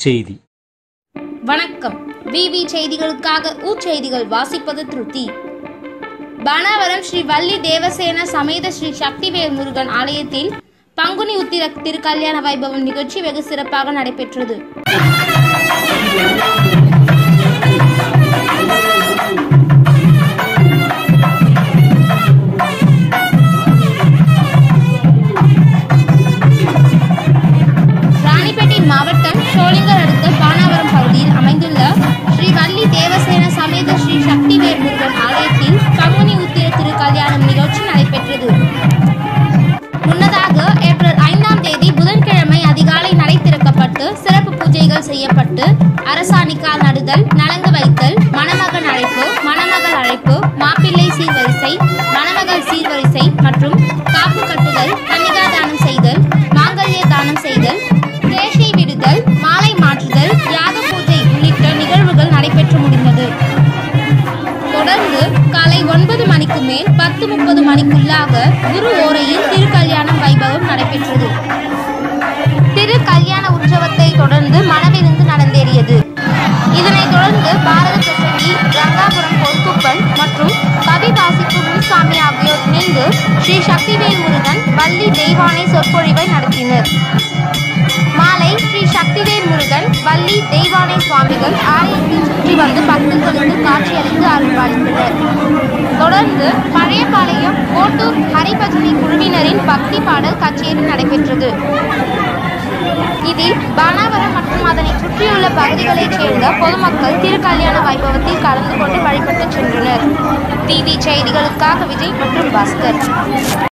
செய்தி வணக்கம் விவி செய்திகளுக்காக ஊச்செய்திகள் வாசிப்பது திருத்தி பானாவரம் ஸ்ரீ வள்ளி தேவசேன சமேத ஸ்ரீ சக்திவேல் முருகன் ஆலயத்தில் பங்குனி உத்திர திருக்கல்யாண வைபவம் நிகழ்ச்சி வெகு சிறப்பாக நடைபெற்றது ராணிப்பேட்டை மாவட்டம் சோளிங்கர் அடுத்த பானாவரம் பகுதியில் அமைந்துள்ள ஸ்ரீ வள்ளி தேவசேன சமேத ஸ்ரீ சக்திவேல் முருகன் ஆலயத்தில் பங்குனி உத்திர திருக்கல்யாணம் நிகழ்ச்சி நடைபெற்றது முன்னதாக ஏப்ரல் ஐந்தாம் தேதி புதன்கிழமை அதிகாலை நடை திறக்கப்பட்டு சிறப்பு பூஜைகள் செய்யப்பட்டு அரசாணிக்கால் நடுதல் நலங்கு வைத்தல் மணமகன் அழைப்பு மணமகள் அழைப்பு மாப்பிள்ளை சீர்வரிசை மணமகள் சீர்வரிசை மற்றும் காப்பு கட்டுதல் கன்னிகா தானம் செய்தல் மாங்கல்ய தானம் செய்தல் கேஷை விடுதல் மாலை மாற்றுதல் யாக பூஜை உள்ளிட்ட நிகழ்வுகள் நடைபெற்று முடிந்தது தொடர்ந்து காலை ஒன்பது மணிக்கு மேல் பத்து முப்பது மணிக்குள்ளாக குரு ஓரையில் திருக்கல்யாணம் வைபவம் நடைபெற்றது திரு கல்யாண உற்சவத்தை தொடர்ந்து மணவிருந்து நடந்தேறியது இதனைத் தொடர்ந்து பாரத பிரசங்கி ரங்காபுரம் பொற்குப்பன் மற்றும் கவி வாசிப்பு முனுசாமி ஆகியோர் இணைந்து ஸ்ரீ சக்திவேல் முருகன் வள்ளி தெய்வானை சொற்பொழிவை நடத்தினர் மாலை ஸ்ரீ சக்திவேல் முருகன் வள்ளி தெய்வானை சுவாமிகள் ஆலயத்தை சுற்றி வந்து பக்தர்களுக்கு காட்சியளித்து அருள்பாலித்தனர் தொடர்ந்து பழையபாளையம் ஓட்டூர் ஹரிபஜனை குழுவினரின் பக்தி பாடல் கச்சேரி நடைபெற்றது இதில் பானாவரம் மற்றும் அதனை சுற்றியுள்ள பகுதிகளைச் சேர்ந்த பொதுமக்கள் திருக்கல்யாண வைபவத்தில் கலந்து கொண்டு வழிபட்டு சென்றனர் டிவி செய்திகளுக்காக விஜய் மற்றும் பாஸ்கர்